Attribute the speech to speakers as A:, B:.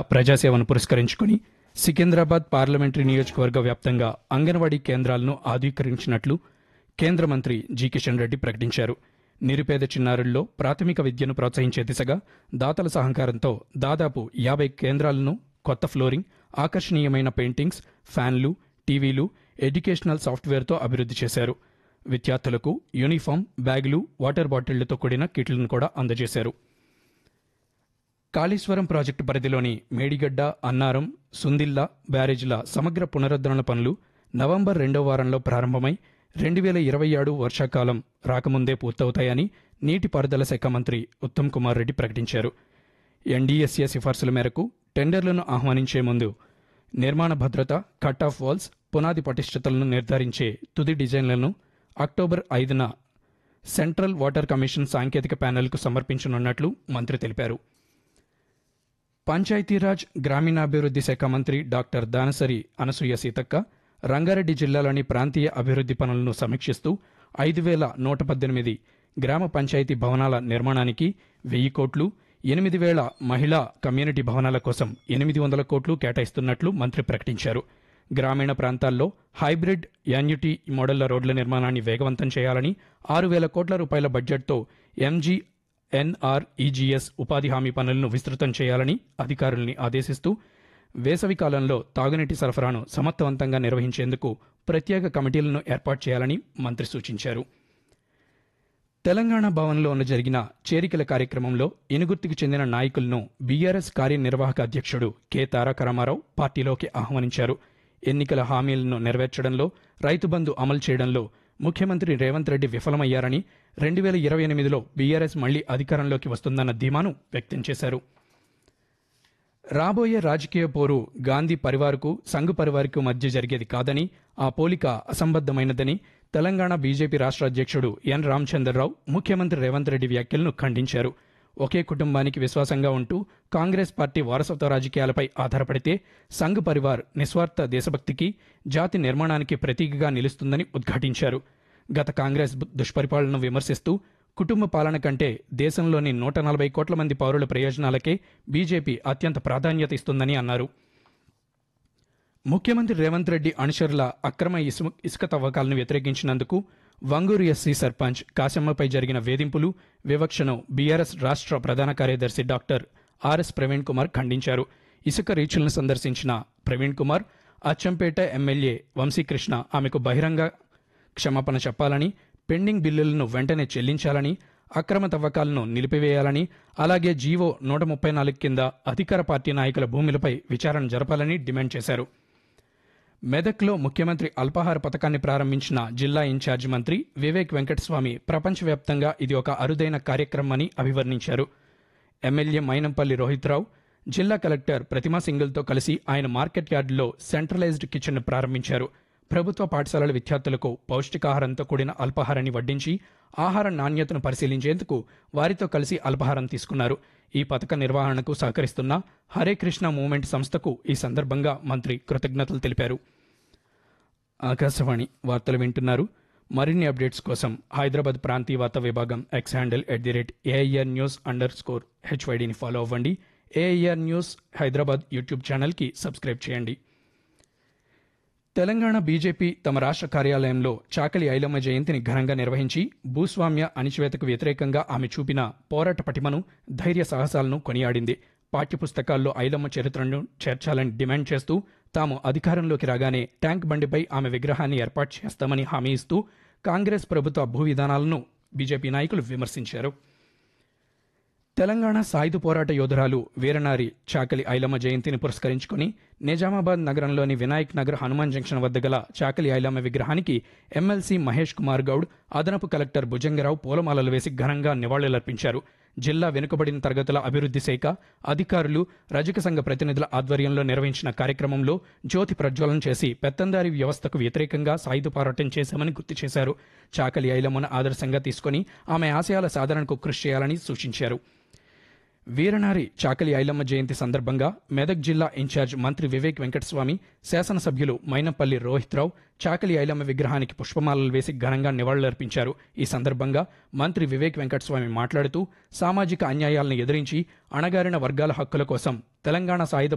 A: ప్రజాసేవను పురస్కరించుకుని సికింద్రాబాద్ పార్లమెంటరీ నియోజకవర్గ వ్యాప్తంగా అంగన్వాడీ కేంద్రాలను ఆధునీకరించినట్లు కేంద్ర మంత్రి జి కిషన్ రెడ్డి ప్రకటించారు నిరుపేద చిన్నారుల్లో ప్రాథమిక విద్యను ప్రోత్సహించే దిశగా దాతల సహకారంతో దాదాపు యాభై కేంద్రాలను కొత్త ఫ్లోరింగ్ ఆకర్షణీయమైన పెయింటింగ్స్ ఫ్యాన్లు టీవీలు ఎడ్యుకేషనల్ సాఫ్ట్వేర్తో అభివృద్ధి చేశారు విద్యార్థులకు యూనిఫామ్ బ్యాగులు వాటర్ బాటిళ్లతో కూడిన కిట్లను కూడా అందజేశారు కాళేశ్వరం ప్రాజెక్టు పరిధిలోని మేడిగడ్డ అన్నారం సుందిల్లా బ్యారేజ్ల సమగ్ర పునరుద్ధరణ పనులు నవంబర్ రెండో వారంలో ప్రారంభమై రెండు వేల ఇరవై ఏడు వర్షాకాలం రాకముందే పూర్తవుతాయని నీటిపారుదల శాఖ మంత్రి ఉత్తమ్ కుమార్ రెడ్డి ప్రకటించారు ఎన్డీఎస్ఏ సిఫార్సుల మేరకు టెండర్లను ఆహ్వానించే ముందు నిర్మాణ భద్రత కట్ ఆఫ్ వాల్స్ పునాది పటిష్టతలను నిర్ధారించే తుది డిజైన్లను అక్టోబర్ ఐదున సెంట్రల్ వాటర్ కమిషన్ సాంకేతిక ప్యానెల్కు సమర్పించనున్నట్లు మంత్రి తెలిపారు పంచాయతీరాజ్ గ్రామీణాభివృద్ధి శాఖ మంత్రి డాక్టర్ దానసరి అనసూయ సీతక్క రంగారెడ్డి జిల్లాలోని ప్రాంతీయ అభివృద్ధి పనులను సమీక్షిస్తూ ఐదు వేల నూట పద్దెనిమిది గ్రామ పంచాయతీ భవనాల నిర్మాణానికి వెయ్యి కోట్లు ఎనిమిది వేల మహిళా కమ్యూనిటీ భవనాల కోసం ఎనిమిది వందల కోట్లు కేటాయిస్తున్నట్లు మంత్రి ప్రకటించారు గ్రామీణ ప్రాంతాల్లో హైబ్రిడ్ యాన్యుటీ మోడళ్ల రోడ్ల నిర్మాణాన్ని వేగవంతం చేయాలని ఆరు వేల కోట్ల రూపాయల బడ్జెట్తో ఎంజీ ఎన్ఆర్ఈజీఎస్ ఉపాధి హామీ పనులను విస్తృతం చేయాలని అధికారుల్ని ఆదేశిస్తూ వేసవి కాలంలో తాగునీటి సరఫరాను సమర్థవంతంగా నిర్వహించేందుకు ప్రత్యేక కమిటీలను ఏర్పాటు చేయాలని మంత్రి సూచించారు తెలంగాణ భవన్లో జరిగిన చేరికల కార్యక్రమంలో ఇనుగుర్తికి చెందిన నాయకులను బీఆర్ఎస్ కార్యనిర్వాహక అధ్యక్షుడు కె తారక రామారావు పార్టీలోకి ఆహ్వానించారు ఎన్నికల హామీలను నెరవేర్చడంలో రైతు బంధు అమలు చేయడంలో ముఖ్యమంత్రి రేవంత్ రెడ్డి విఫలమయ్యారని రెండు వేల ఇరవై ఎనిమిదిలో బీఆర్ఎస్ మళ్లీ అధికారంలోకి వస్తుందన్న ధీమాను వ్యక్తం చేశారు రాబోయే రాజకీయ పోరు గాంధీ పరివార్కు సంఘ్ పరివార్కు మధ్య జరిగేది కాదని ఆ పోలిక అసంబద్ధమైనదని తెలంగాణ బీజేపీ రాష్ట్ర అధ్యక్షుడు ఎన్ రామచంద్రరావు ముఖ్యమంత్రి రేవంత్ రెడ్డి వ్యాఖ్యలను ఖండించారు ఒకే కుటుంబానికి విశ్వాసంగా ఉంటూ కాంగ్రెస్ పార్టీ వారసత్వ రాజకీయాలపై ఆధారపడితే సంఘ్ పరివార్ నిస్వార్థ దేశభక్తికి జాతి నిర్మాణానికి ప్రతీకగా నిలుస్తుందని ఉద్ఘాటించారు గత కాంగ్రెస్ దుష్పరిపాలనను విమర్శిస్తూ కుటుంబ పాలన కంటే దేశంలోని నూట నలభై కోట్ల మంది పౌరుల ప్రయోజనాలకే బీజేపీ అత్యంత ప్రాధాన్యత ఇస్తుందని అన్నారు ముఖ్యమంత్రి రేవంత్ రెడ్డి అనుచరుల అక్రమ ఇసుక ఇసుక తవ్వకాలను వ్యతిరేకించినందుకు వంగూరు ఎస్సీ సర్పంచ్ కాశమ్మపై జరిగిన వేధింపులు వివక్షను బీఆర్ఎస్ రాష్ట్ర ప్రధాన కార్యదర్శి డాక్టర్ ఆర్ఎస్ ప్రవీణ్ కుమార్ ఖండించారు ఇసుక రీచులను సందర్శించిన ప్రవీణ్ కుమార్ అచ్చంపేట ఎమ్మెల్యే వంశీకృష్ణ ఆమెకు బహిరంగ క్షమాపణ చెప్పాలని పెండింగ్ బిల్లులను వెంటనే చెల్లించాలని అక్రమ తవ్వకాలను నిలిపివేయాలని అలాగే జీవో నూట ముప్పై నాలుగు కింద అధికార పార్టీ నాయకుల భూములపై విచారణ జరపాలని డిమాండ్ చేశారు మెదక్లో ముఖ్యమంత్రి అల్పాహార పథకాన్ని ప్రారంభించిన జిల్లా ఇన్ఛార్జి మంత్రి వివేక్ వెంకటస్వామి ప్రపంచవ్యాప్తంగా ఇది ఒక అరుదైన కార్యక్రమని అభివర్ణించారు ఎమ్మెల్యే మైనంపల్లి రోహిత్రావు జిల్లా కలెక్టర్ ప్రతిమా సింగిల్తో కలిసి ఆయన మార్కెట్ యార్డులో సెంట్రలైజ్డ్ కిచెన్ ప్రారంభించారు ప్రభుత్వ పాఠశాలల విద్యార్థులకు పౌష్టికాహారంతో కూడిన అల్పాహారాన్ని వడ్డించి ఆహార నాణ్యతను పరిశీలించేందుకు వారితో కలిసి అల్పాహారం తీసుకున్నారు ఈ పథక నిర్వహణకు సహకరిస్తున్న హరే కృష్ణ మూవ్మెంట్ సంస్థకు ఈ సందర్భంగా మంత్రి కృతజ్ఞతలు తెలిపారు ఆకాశవాణి వార్తలు వింటున్నారు మరిన్ని అప్డేట్స్ కోసం హైదరాబాద్ ప్రాంతీయ వార్తా విభాగం X handle at the rate AIR news underscore హెచ్వైడిని ఫాలో అవ్వండి ఏఐఆర్ న్యూస్ హైదరాబాద్ యూట్యూబ్ ఛానల్కి సబ్స్క్రైబ్ చేయండి తెలంగాణ బీజేపీ తమ రాష్ట్ర కార్యాలయంలో చాకలి ఐలమ్మ జయంతిని ఘనంగా నిర్వహించి భూస్వామ్య అణిచివేతకు వ్యతిరేకంగా ఆమె చూపిన పోరాట పటిమను ధైర్య సాహసాలను కొనియాడింది పాఠ్యపుస్తకాల్లో ఐలమ్మ చరిత్రను చేర్చాలని డిమాండ్ చేస్తూ తాము అధికారంలోకి రాగానే ట్యాంక్ బండిపై ఆమె విగ్రహాన్ని ఏర్పాటు చేస్తామని హామీ ఇస్తూ కాంగ్రెస్ ప్రభుత్వ భూ విధానాలను బీజేపీ నాయకులు విమర్శించారు తెలంగాణ సాయుధ పోరాట యోధురాలు వీరనారి చాకలి ఐలమ్మ జయంతిని పురస్కరించుకుని నిజామాబాద్ నగరంలోని వినాయక్ నగర్ హనుమాన్ జంక్షన్ వద్ద గల చాకలి ఐలమ్మ విగ్రహానికి ఎమ్మెల్సీ మహేష్ కుమార్ గౌడ్ అదనపు కలెక్టర్ భుజంగరావు పూలమాలలు వేసి ఘనంగా నివాళులర్పించారు జిల్లా వెనుకబడిన తరగతుల అభివృద్ధి శాఖ అధికారులు రజక సంఘ ప్రతినిధుల ఆధ్వర్యంలో నిర్వహించిన కార్యక్రమంలో జ్యోతి ప్రజ్వలన చేసి పెత్తందారి వ్యవస్థకు వ్యతిరేకంగా సాయుధ పోరాటం చేశామని గుర్తు చేశారు చాకలి ఐలమ్మను ఆదర్శంగా తీసుకుని ఆమె ఆశయాల సాధనకు కృషి చేయాలని సూచించారు వీరనారి చాకలి ఐలమ్మ జయంతి సందర్భంగా మెదక్ జిల్లా ఇన్ఛార్జ్ మంత్రి వివేక్ వెంకటస్వామి శాసనసభ్యులు మైనంపల్లి రోహిత్రావు చాకలి ఐలమ్మ విగ్రహానికి పుష్పమాలలు వేసి ఘనంగా నివాళులర్పించారు ఈ సందర్భంగా మంత్రి వివేక్ వెంకటస్వామి మాట్లాడుతూ సామాజిక అన్యాయాలను ఎదిరించి అణగారిన వర్గాల హక్కుల కోసం తెలంగాణ సాయుధ